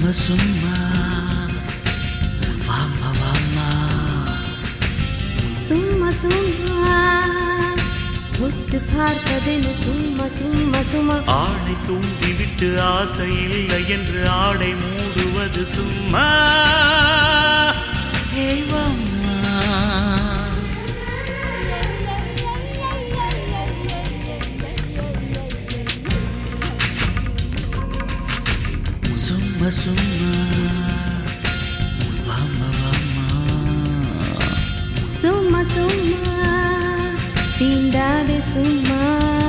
சும்மா சும்மா வாமா வாமா சும்மா சும்மா தொட்டு பார்ப்பதென சும்மா சும்மா சும்மா ஆடை தூண்டிவிட்டு ஆசை இல்லை என்று ஆடை மூடுவது சும்மா ஏய் வாம்மா. சும்மா சும்மா வாமா வாமா சும்மா சும்மா சீண்டாதே சும்மா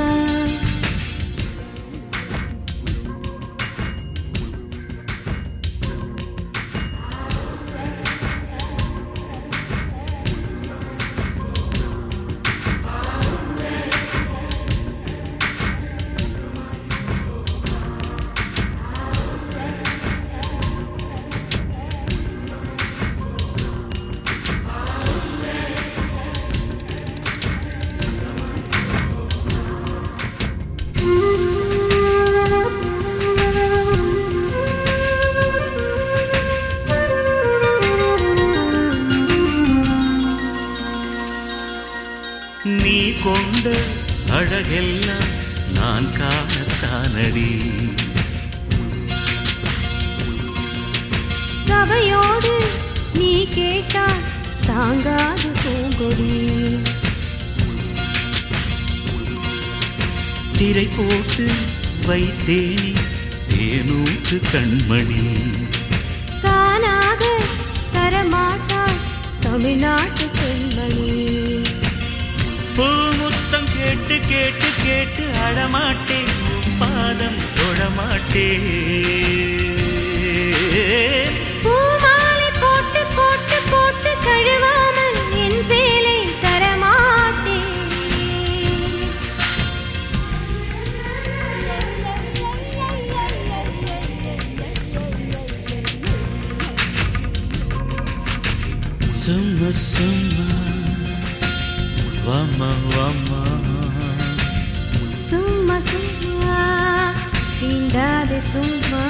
நீ கொண்ட அழகெல்லாம் நான் காணத்தானடி சபையோடு நீ கேட்டால் தாங்காது பூங்கொடி திரை போட்டு வைத்தேனே தேனூத்து கண்மணி தானாக தரமாட்டாள் தமிழ்நாட்டு பெண்மணி பூமுத்தம் கேட்டு கேட்டு கேட்டு அழமாட்டேன் உன் பாதம் தொடமாட்டேன் பூமாலை போட்டு போட்டு போட்டு கழுவாமல் என் சேலை தரமாட்டேன் சும்மா சும்மா வாமா வாமா சும்மா சும்மா சீண்டாதே சும்மா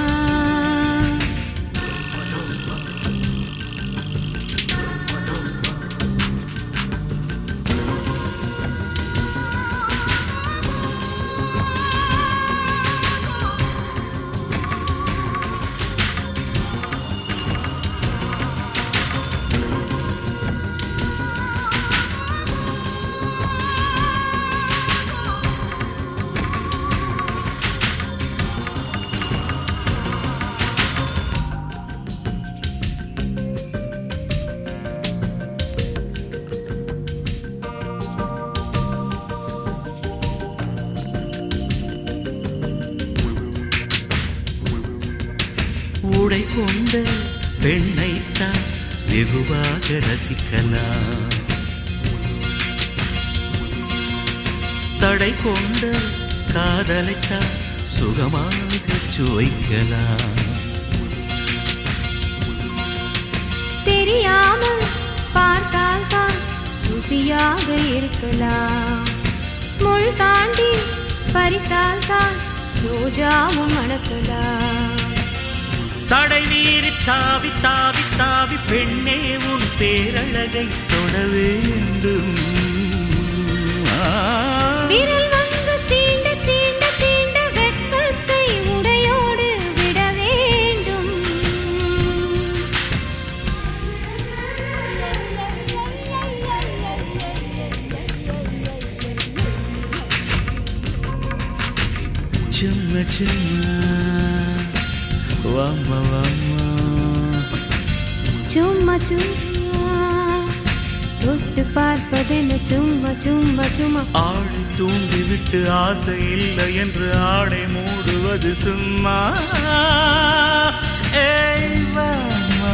உடை கொண்ட பெண்ணைத்தான் வெகுவாக ரசிக்கலாம் தடை கொண்ட காதலைத்தான் சுகமாக சுவைக்கலாம் தெரியாமல் பார்த்தால் தான் ருசியாக இருக்கலாம் முள் தாண்டி பறித்தால் தான் ரோஜாவும் மணக்கலாம் தடை மீறி தாவி தாவி தாவி பெண்ணே உன் பேரழகை தொட வேண்டும் ஆ. விரல் வந்து தீண்ட தீண்ட தீண்ட வெட்கத்தை உடையோடு விட வேண்டும் சும்மா சும்மா வாமா வாமா சும்மா சும்மா தொட்டு பார்ப்பதென்ன சும்மா சும்மா சும்மா ஆடை தூண்டி விட்டு ஆசை இல்லை என்று ஆடை மூடுவது சும்மா ஏய் வாமா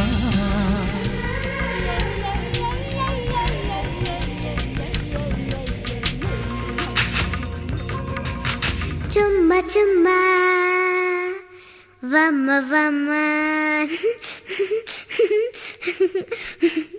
சும்மா சும்மா வம்ம வம்ம